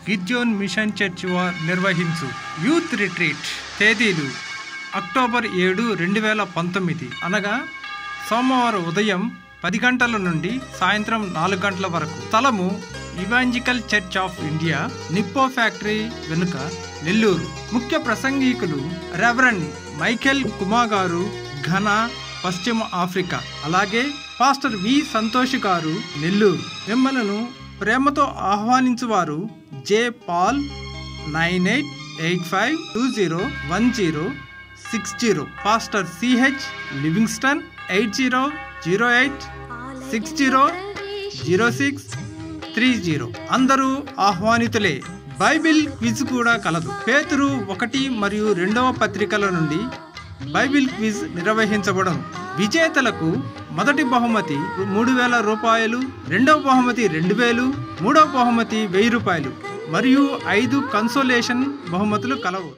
గిర్జోన్ mission church వార్ నిర్వహించు youth retreat తేదీలు అక్టోబర్ ఏడు రెండు వేల పంతొమ్మిది అనగా సోమవారం ఉదయం పది గంటల నుండి సాయంత్రం నాలుగు గంటల వరకు స్థలము evangelical church of India Nippo factory వెనుక నెల్లూరు ముఖ్య ప్రసంగికులు రెవరెండ్ మైకేల్ కుమా గారు ఘన పశ్చిమ ఆఫ్రికా అలాగే పాస్టర్ వి సంతోష్ గారు నెల్లూరు మిమ్మలను ప్రేమతో ఆహ్వానించువారు J Paul nine eight eight five two zero one zero six zero pastor CH Livingston eight zero zero eight six zero zero six three zero అందరూ ఆహ్వానితులే బైబిల్ క్విజ్ కూడా కలదు పేతురు ఒకటి మరియు రెండవ పత్రికల నుండి బైబిల్ క్విజ్ నిర్వహించబడను విజేతలకు మొదటి బహుమతి మూడు వేల రూపాయలు రెండవ బహుమతి రెండు వేలు మూడవ బహుమతి వెయ్యి రూపాయలు మరియు ఐదు కన్సోలేషన్ బహుమతులు కలవు